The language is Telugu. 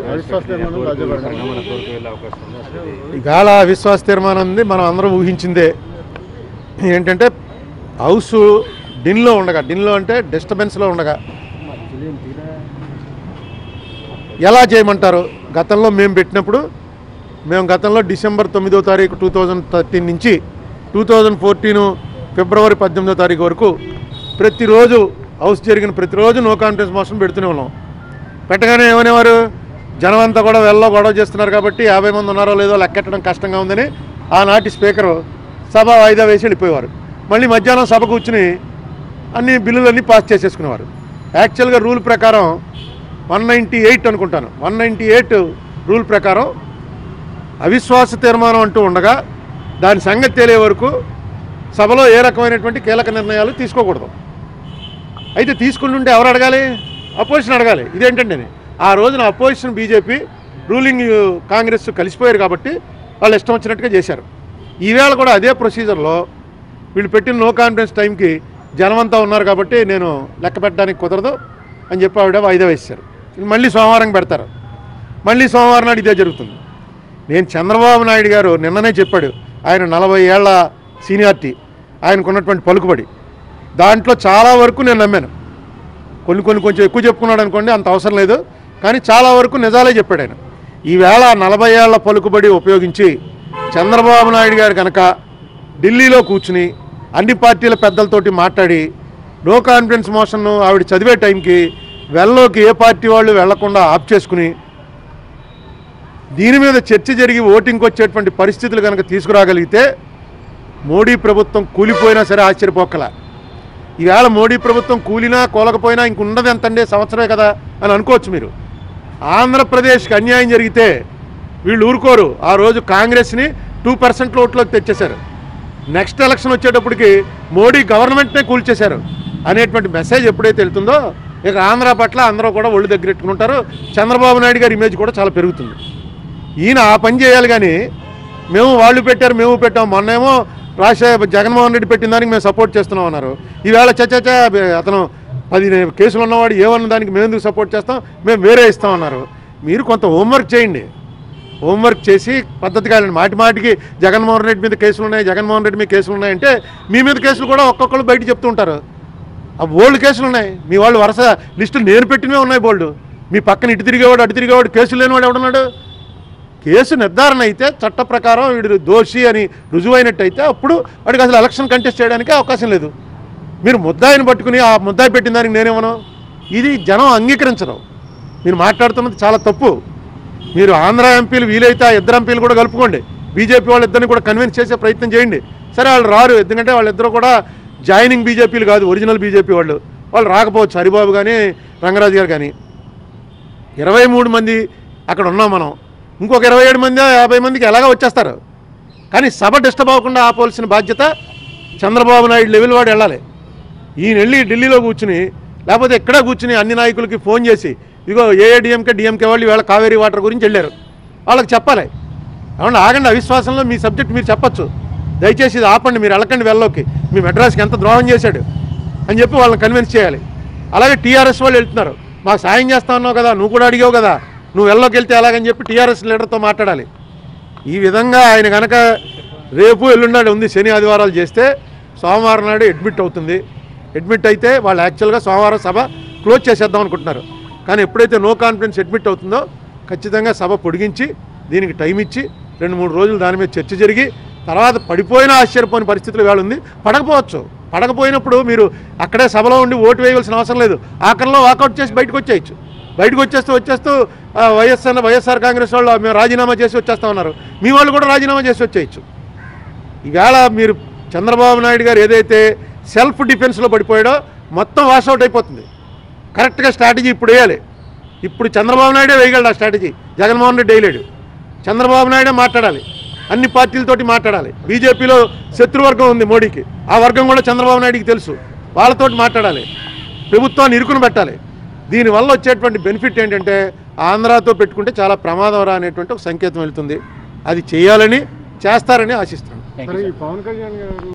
అవిశ్వాస తీర్మానం రాజ్యసభ పరిణామాల వరకు వెళ్ళే అవకాశం ఉంది అసలు ఇది ఇవాళ అవిశ్వాస తీర్మానం ఉంది మనం అందరం ఊహించిందే ఏంటంటే హౌస్ డిన్లో ఉండగా డిన్లో అంటే డిస్టర్బెన్స్లో ఉండగా ఎలా చేయమంటారు గతంలో మేము పెట్టినప్పుడు మేము గతంలో డిసెంబర్ తొమ్మిదో తారీఖు టూ థౌజండ్ థర్టీన్ నుంచి టూ థౌజండ్ ఫోర్టీన్ ఫిబ్రవరి పద్దెనిమిదో తారీఖు వరకు ప్రతిరోజు హౌస్ జరిగిన ప్రతిరోజు నో కాన్ఫిడెన్స్ మోషన్ పెడుతూనే ఉన్నాం పెట్టగానే ఏమనేవారు జనం అంతా కూడా వెళ్ళలో గొడవ చేస్తున్నారు కాబట్టి యాభై మంది ఉన్నారో లేదో లెక్కెట్టడం కష్టంగా ఉందని ఆనాటి స్పీకరు సభ వాయిదా వేసి వెళ్ళిపోయేవారు మళ్ళీ మధ్యాహ్నం సభ కూర్చుని అన్ని బిల్లులన్నీ పాస్ చేసేసుకునేవారు యాక్చువల్గా రూల్ ప్రకారం వన్ నైంటీ ఎయిట్ అనుకుంటాను వన్ నైంటీ ఎయిట్ రూల్ ప్రకారం అవిశ్వాస తీర్మానం అంటూ ఉండగా దాని సంగతి తెలియ వరకు సభలో ఏ రకమైనటువంటి కీలక నిర్ణయాలు తీసుకోకూడదు అయితే తీసుకుంటుంటే ఎవరు అడగాలి అపోజిషన్ అడగాలి ఇదేంటండి అని ఆ రోజున అపోజిషన్ బీజేపీ రూలింగ్ కాంగ్రెస్ కలిసిపోయారు కాబట్టి వాళ్ళు ఇష్టం వచ్చినట్టుగా చేశారు ఈవేళ కూడా అదే ప్రొసీజర్లో వీళ్ళు పెట్టిన నో కాన్ఫిడెన్స్ టైంకి జనమంతా ఉన్నారు కాబట్టి నేను లెక్క పెట్టడానికి కుదరదు అని చెప్పి ఆవిడ వాయిదా వేశారు మళ్ళీ సోమవారం పెడతారు మళ్ళీ సోమవారం నాడు ఇదే జరుగుతుంది నేను చంద్రబాబు నాయుడు గారు నిన్ననే చెప్పాడు ఆయన నలభై ఏళ్ల సీనియారిటీ ఆయనకు ఉన్నటువంటి పలుకుబడి దాంట్లో చాలా వరకు నేను నమ్మాను కొన్ని కొన్ని కొంచెం ఎక్కువ చెప్పుకున్నాడు అనుకోండి అంత అవసరం లేదు కానీ చాలా వరకు నిజాలే చెప్పాడు ఆయన ఈవేళ నలభై ఏళ్ల పలుకుబడి ఉపయోగించి చంద్రబాబు నాయుడు గారు కనుక ఢిల్లీలో కూర్చుని అన్ని పార్టీల పెద్దలతోటి మాట్లాడి నో కాన్ఫిడెన్స్ మోషన్ ఆవిడ చదివే టైంకి వెళ్ళలోకి ఏ పార్టీ వాళ్ళు వెళ్లకుండా ఆప్ చేసుకుని దీని మీద చర్చ జరిగి ఓటింగ్కి వచ్చేటువంటి పరిస్థితులు కనుక తీసుకురాగలిగితే మోడీ ప్రభుత్వం కూలిపోయినా సరే ఆశ్చర్యపోకల ఈవేళ మోడీ ప్రభుత్వం కూలినా కోలకపోయినా ఇంక ఉండదు ఎంతండి సంవత్సరమే కదా అని అనుకోవచ్చు మీరు ఆంధ్రప్రదేశ్కి అన్యాయం జరిగితే వీళ్ళు ఊరుకోరు ఆ రోజు కాంగ్రెస్ని టూ పర్సెంట్ ఓట్లోకి తెచ్చేశారు నెక్స్ట్ ఎలక్షన్ వచ్చేటప్పటికి మోడీ గవర్నమెంట్నే కూల్చేశారు అనేటువంటి మెసేజ్ ఎప్పుడైతే వెళ్తుందో ఇక ఆంధ్ర పట్ల అందరూ కూడా ఒళ్ళు దగ్గరెట్టుకుంటారు చంద్రబాబు నాయుడు గారి ఇమేజ్ కూడా చాలా పెరుగుతుంది ఈయన ఆ పని చేయాలి కానీ మేము వాళ్ళు పెట్టారు మేము పెట్టాం మొన్నేమో రాజశేఖర జగన్మోహన్ రెడ్డి పెట్టిన దానికి మేము సపోర్ట్ చేస్తున్నాం అన్నారు ఈవేళ చచ్చా అతను పది కేసులు ఉన్నవాడు ఏమన్న దానికి మేము ఎందుకు సపోర్ట్ చేస్తాం మేము వేరే ఇస్తాం అన్నారు మీరు కొంత హోంవర్క్ చేయండి హోంవర్క్ చేసి పద్ధతిగా వెళ్ళండి మాటి మాటికి జగన్మోహన్ రెడ్డి మీద కేసులు ఉన్నాయి జగన్మోహన్ రెడ్డి మీద కేసులు ఉన్నాయంటే మీ మీద కేసులు కూడా ఒక్కొక్కరు బయట చెప్తూ ఉంటారు ఆ బోల్డ్ కేసులు ఉన్నాయి మీ వాళ్ళు వరుస లిస్టులు నేను పెట్టినవే ఉన్నాయి బోల్డ్ మీ పక్కన ఇటు తిరిగేవాడు అటు తిరిగేవాడు కేసులు లేనివాడు ఎవడున్నాడు కేసు నిర్ధారణ అయితే చట్ట ప్రకారం వీడు దోషి అని రుజువైనట్టయితే అప్పుడు వాడికి అసలు ఎలక్షన్ కంటెస్ట్ చేయడానికి అవకాశం లేదు మీరు ముద్దాయిని పట్టుకుని ఆ ముద్దాయి పెట్టిన దానికి నేనేమను ఇది జనం అంగీకరించరు మీరు మాట్లాడుతున్నది చాలా తప్పు మీరు ఆంధ్ర ఎంపీలు వీలైతే ఆ ఇద్దరు ఎంపీలు కూడా కలుపుకోండి బీజేపీ వాళ్ళిద్దరిని కూడా కన్విన్స్ చేసే ప్రయత్నం చేయండి సరే వాళ్ళు రారు ఎందుకంటే వాళ్ళిద్దరూ కూడా జాయినింగ్ బీజేపీలు కాదు ఒరిజినల్ బీజేపీ వాళ్ళు వాళ్ళు రాకపోవచ్చు హరిబాబు కానీ రంగరాజు గారు కానీ ఇరవై మూడు మంది అక్కడ ఉన్నాం మనం ఇంకొక ఇరవై ఏడు మంది యాభై మందికి ఎలాగ వచ్చేస్తారు కానీ సభ డిస్టర్బ్ అవ్వకుండా ఆపవలసిన బాధ్యత చంద్రబాబు నాయుడు లెవెల్ వాడు వెళ్ళాలి ఈయన వెళ్ళి ఢిల్లీలో కూర్చుని లేకపోతే ఎక్కడే కూర్చుని అన్ని నాయకులకి ఫోన్ చేసి ఇదిగో ఏఐడిఎంకే డిఎంకే వాళ్ళు ఇవాళ కావేరీ వాటర్ గురించి వెళ్ళారు వాళ్ళకి చెప్పాలి ఏమన్నా ఆగండి అవిశ్వాసంలో మీ సబ్జెక్ట్ మీరు చెప్పొచ్చు దయచేసి ఇది ఆపండి మీరు వెళ్ళకండి వెళ్ళలోకి మీ మెడ్రాస్కి ఎంత ద్రోహం చేశాడు అని చెప్పి వాళ్ళని కన్విన్స్ చేయాలి అలాగే టీఆర్ఎస్ వాళ్ళు వెళ్తున్నారు మాకు సాయం చేస్తా ఉన్నావు కదా నువ్వు కూడా అడిగావు కదా నువ్వు వెళ్ళలోకి వెళ్తే ఎలాగని చెప్పి టీఆర్ఎస్ లీడర్తో మాట్లాడాలి ఈ విధంగా ఆయన కనుక రేపు ఎల్లుండాడు ఉంది శని ఆదివారాలు చేస్తే సోమవారం నాడు అడ్మిట్ అవుతుంది అడ్మిట్ అయితే వాళ్ళు యాక్చువల్గా సోమవారం సభ క్లోజ్ చేసేద్దాం అనుకుంటున్నారు కానీ ఎప్పుడైతే నో కాన్ఫిడెన్స్ అడ్మిట్ అవుతుందో ఖచ్చితంగా సభ పొడిగించి దీనికి టైం ఇచ్చి రెండు మూడు రోజులు దాని మీద చర్చ జరిగి తర్వాత పడిపోయినా ఆశ్చర్యపోని పరిస్థితులు వేళ ఉంది పడకపోవచ్చు పడకపోయినప్పుడు మీరు అక్కడే సభలో ఉండి ఓటు వేయవలసిన అవసరం లేదు ఆఖరిలో వాకౌట్ చేసి బయటకు వచ్చేయచ్చు బయటకు వచ్చేస్తూ వచ్చేస్తూ ఆ, వైఎస్ఆర్ వైఎస్ఆర్ కాంగ్రెస్ వాళ్ళు మేము రాజీనామా చేసి వచ్చేస్తా ఉన్నారు మీ వాళ్ళు కూడా రాజీనామా చేసి వచ్చేయచ్చు ఈవేళ మీరు చంద్రబాబు నాయుడు గారు ఏదైతే సెల్ఫ్ డిఫెన్స్లో పడిపోయాడో మొత్తం వాషౌట్ అయిపోతుంది కరెక్ట్గా స్ట్రాటజీ ఇప్పుడు వేయాలి ఇప్పుడు చంద్రబాబు నాయుడే వేయగలడు ఆ స్ట్రాటజీ జగన్మోహన్ రెడ్డి వేయలేడు చంద్రబాబు నాయుడే మాట్లాడాలి అన్ని పార్టీలతోటి మాట్లాడాలి బీజేపీలో శత్రువర్గం ఉంది మోడీకి ఆ వర్గం కూడా చంద్రబాబు నాయుడికి తెలుసు వాళ్ళతోటి మాట్లాడాలి ప్రభుత్వాన్ని ఇరుకును పెట్టాలి దీనివల్ల వచ్చేటువంటి బెనిఫిట్ ఏంటంటే ఆంధ్రాతో పెట్టుకుంటే చాలా ప్రమాదం అనేటువంటి ఒక సంకేతం వెళ్తుంది అది చేయాలని చేస్తారని ఆశిస్తున్నాను థ్యాంక్ సరే యూ ఈ పవన్ కళ్యాణ్ గారు